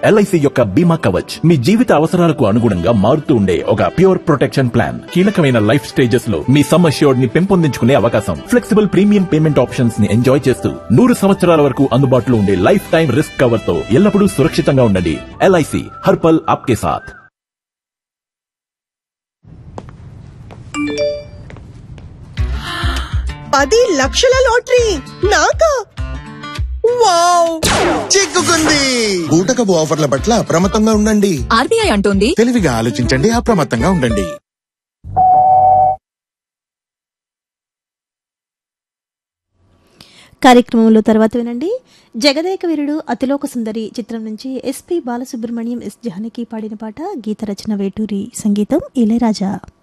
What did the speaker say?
LIC యొక్క బీమా కవచ్ మీ జీవిత అవసరాలకు అనుగుణంగా మారుతూ ఉండే ఒక ప్యూర్ ప్రొటెక్షన్ ప్లాన్ కీలకమైన లైఫ్ స్టేజెస్ లో మీ సమ్ అష్యూర్డ్ ని పెంపొందించుకునే అవకాశం ఫ్లెక్సిబుల్ ప్రీమియం పేమెంట్ ఆప్షన్స్ ని ఎంజాయ్ చేస్తూ నూరు సంవత్సరాల వరకు అందుబాటులో ఉండే లైఫ్ టైం రిస్క్ కవర్ తో ఎల్లప్పుడూ సురక్షితంగా ఉండండి ఎల్ఐసి హర్పల్ ఆప్కే సాథ్ పది లక్షల లాటరీ నాకా వావ్ చిక్కుకుంది బూటకపు ఆఫర్ల పట్ల అప్రమత్తంగా ఉండండి ఆర్బీఐ అంటోంది తెలివిగా ఆలోచించండి అప్రమత్తంగా ఉండండి కార్యక్రమంలో తర్వాత వినండి జగదేక వీరుడు అతిలోక సుందరి చిత్రం నుంచి ఎస్పి బాలసుబ్రహ్మణ్యం ఎస్ జానకి పాడిన పాట గీత రచన వేటూరి సంగీతం ఇళయరాజా